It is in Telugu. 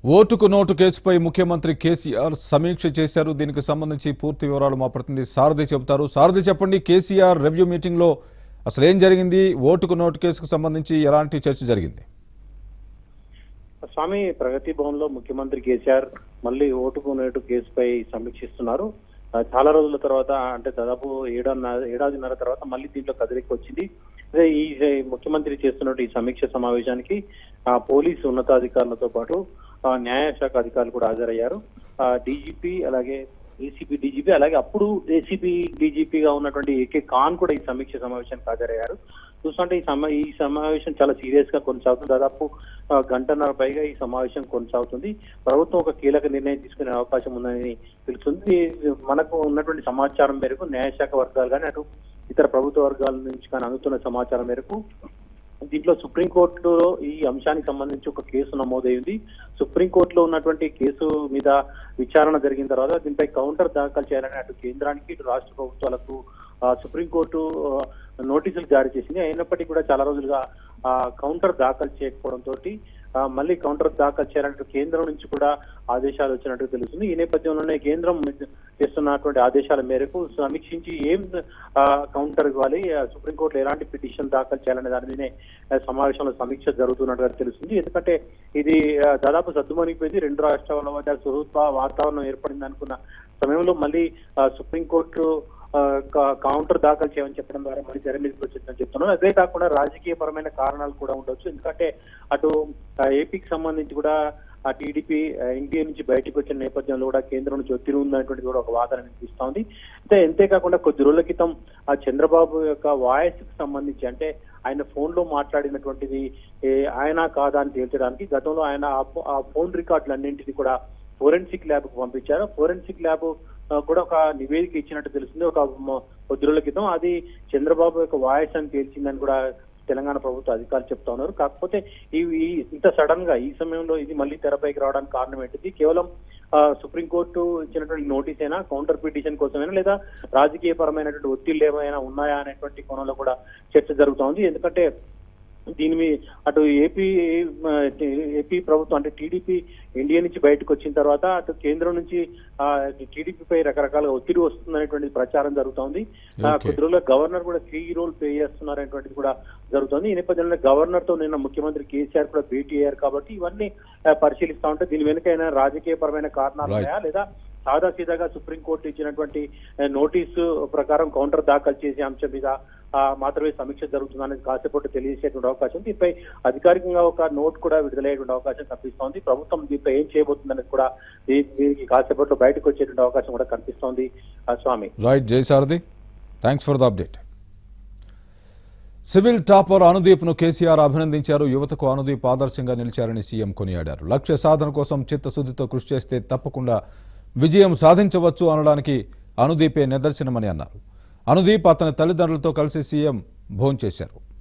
ఓటుకు నోటు కేసుపై ముఖ్యమంత్రి కేసీఆర్ సమీక్ష చేశారు దీనికి సంబంధించి పూర్తి వివరాలు మా ప్రతినిధి సారథి చెబుతారు సారథి చెప్పండి కేసీఆర్ రివ్యూ మీటింగ్ లో అసలు ఏం జరిగింది ఓటుకు నోటు కేసుకు సంబంధించి ఎలాంటి చర్చ జరిగింది స్వామి ప్రగతి భవన్ లో ముఖ్యమంత్రి కేసీఆర్ మళ్ళీ ఓటుకు నేటు కేసుపై సమీక్షిస్తున్నారు ఆ, చాలా రోజుల తర్వాత అంటే దాదాపు ఏడన్నర ఏడాదిన్నర తర్వాత మళ్ళీ దీంట్లో కదలిక వచ్చింది అదే ఈ ఈ ముఖ్యమంత్రి చేస్తున్నట్టు ఈ సమీక్ష సమావేశానికి ఆ పోలీసు ఉన్నతాధికారులతో పాటు ఆ, న్యాయశాఖ అధికారులు కూడా హాజరయ్యారు డీజీపీ అలాగే ఏసీపీ డీజీపీ అలాగే అప్పుడు ఏసీపీ డీజీపీగా ఉన్నటువంటి ఏకే ఖాన్ కూడా ఈ సమీక్ష సమావేశానికి హాజరయ్యారు చూస్తుంటే ఈ సమ ఈ సమావేశం చాలా సీరియస్ గా కొనసాగుతుంది దాదాపు ఆ, గంటన్నర పైగా ఈ సమావేశం కొనసాగుతుంది ప్రభుత్వం ఒక కీలక నిర్ణయం తీసుకునే అవకాశం ఉందని తెలుస్తుంది మనకు ఉన్నటువంటి సమాచారం మేరకు న్యాయశాఖ వర్గాలు కానీ అటు ఇతర ప్రభుత్వ వర్గాల నుంచి కానీ అందుతున్న సమాచారం మేరకు దీంట్లో సుప్రీంకోర్టులో ఈ అంశానికి సంబంధించి ఒక కేసు నమోదైంది సుప్రీంకోర్టులో ఉన్నటువంటి కేసు మీద విచారణ జరిగిన తర్వాత దీనిపై కౌంటర్ దాఖలు చేయాలని అటు కేంద్రానికి ఇటు రాష్ట్ర ప్రభుత్వాలకు ఆ, సుప్రీంకోర్టు ఆ, నోటీసులు జారీ చేసింది అయినప్పటికీ కూడా చాలా రోజులుగా ఆ కౌంటర్ దాఖలు చేయకపోవడంతో మళ్ళీ కౌంటర్ దాఖలు చేయాలంటూ కేంద్రం నుంచి కూడా ఆదేశాలు వచ్చినట్టు తెలుస్తుంది ఈ నేపథ్యంలోనే కేంద్రం చేస్తున్నటువంటి ఆదేశాల మేరకు సమీక్షించి ఏం ఆ, కౌంటర్ ఇవ్వాలి ఆ, సుప్రీంకోర్టులో ఎలాంటి పిటిషన్ దాఖలు చేయాలనే దాని మీదనే ఆ, సమావేశంలో సమీక్ష జరుగుతున్నట్టుగా తెలుస్తుంది ఎందుకంటే ఇది ఆ, దాదాపు సద్దుమణిపోయింది రెండు రాష్ట్రాల మధ్య సుహృత్వ వాతావరణం ఏర్పడింది అనుకున్న సమయంలో మళ్ళీ ఆ, సుప్రీంకోర్టు ఆ, క- కౌంటర్ దాఖలు చేయమని చెప్పడం ద్వారా మళ్ళీ తెర మీదకి వచ్చిందని చెప్తున్నారు అదే కాకుండా రాజకీయపరమైన కారణాలు కూడా ఉండొచ్చు ఎందుకంటే అటు ఆ, ఏపీకి సంబంధించి కూడా ఆ టీడీపీ ఎన్డీఏ నుంచి బయటకు వచ్చిన నేపథ్యంలో కూడా కేంద్రం నుంచి ఒత్తిడి ఉందనేటువంటి కూడా ఒక వాదన వినిపిస్తోంది అయితే అంతేకాకుండా కొద్ది రోజుల క్రితం ఆ చంద్రబాబు యొక్క వాయిస్ కి సంబంధించి అంటే ఆయన ఫోన్ లో మాట్లాడినటువంటిది ఏ, ఆయన కాదా అని తేల్చడానికి గతంలో ఆయన ఆ ఫో- ఆ ఫోన్ రికార్డులన్నింటినీ కూడా ఫోరెన్సిక్ ల్యాబ్ కు పంపించారు ఫోరెన్సిక్ ల్యాబ్ ఆ, కూడా ఒక నివేదిక ఇచ్చినట్టు తెలుస్తుంది ఒక మ- కొద్ది రోజుల క్రితం అది చంద్రబాబు యొక్క వాయిస్ అని తేల్చిందని కూడా తెలంగాణ ప్రభుత్వ అధికారులు చెప్తా ఉన్నారు కాకపోతే ఇవి ఇంత సడన్ గా ఈ సమయంలో ఇది మళ్ళీ తెరపైకి రావడానికి కారణం ఏంటిది కేవలం ఆ, సుప్రీంకోర్టు ఇచ్చినటువంటి నోటీస్ అయినా కౌంటర్ పిటిషన్ కోసమైనా లేదా రాజకీయ పరమైనటువంటి ఒత్తిళ్లు ఏమైనా ఉన్నాయా అనేటువంటి కోణంలో కూడా చర్చ జరుగుతా ఉంది ఎందుకంటే దీని మీ అటు ఏపీ ఆ, ఏపీ ప్రభుత్వం అంటే టీడీపీ ఇండియా నుంచి బయటకు వచ్చిన తర్వాత అటు కేంద్రం నుంచి ఆ టీడీపీపై రకరకాల ఒత్తిడి వస్తుందనేటువంటి ప్రచారం జరుగుతోంది ఆ, Okay. కొద్ది రోజుల్లో గవర్నర్ కూడా కీ రోల్ ప్లే చేస్తున్నారనేటువంటిది కూడా జరుగుతోంది ఈ నేపథ్యంలో గవర్నర్ తో నిన్న ముఖ్యమంత్రి కేసీఆర్ కూడా భేటీ అయ్యారు కాబట్టి ఇవన్నీ ఆ, పరిశీలిస్తా ఉంటే దీని వెనుకైనా రాజకీయపరమైన కారణాలు Right. ఉన్నాయా లేదా సాదా సీదాగా సుప్రీంకోర్టు ఇచ్చినటువంటి ఆ, నోటీసు ప్రకారం కౌంటర్ దాఖలు చేసే అంశం మీద ఆ, మాత్రమే సమీక్ష జరుగుతుందనేది కాసేపట్టు తెలియజేసేటువంటి అవకాశం ఉంది. దీనిపై అధికారికంగా ఒక నోట్ కూడా విడుదలయ్యేటువంటి అవకాశం కనిపిస్తోంది ప్రభుత్వం దీనిపై ఏం చేయబోతుందనేది కూడా దీ- దీనికి కాసేపట్లో బయటకు వచ్చేటువంటి అవకాశం కూడా కనిపిస్తోంది ఆ, Swami right Jai Sarathi thanks for the update civil topper అనుదీప్ను కేసీఆర్ అభినందించారు యువతకు అనుదీప్ ఆదర్శంగా నిలిచారని సీఎం కొనియాడారు లక్ష్య సాధన కోసం చిత్తశుద్ధితో కృషి చేస్తే తప్పకుండా విజయం సాధించవచ్చు అనడానికి అనుదీపే నిదర్శనమని అన్నారు అనుదీప్ అతని తల్లిదండ్రులతో కలిసి సీఎం భోంచేశారు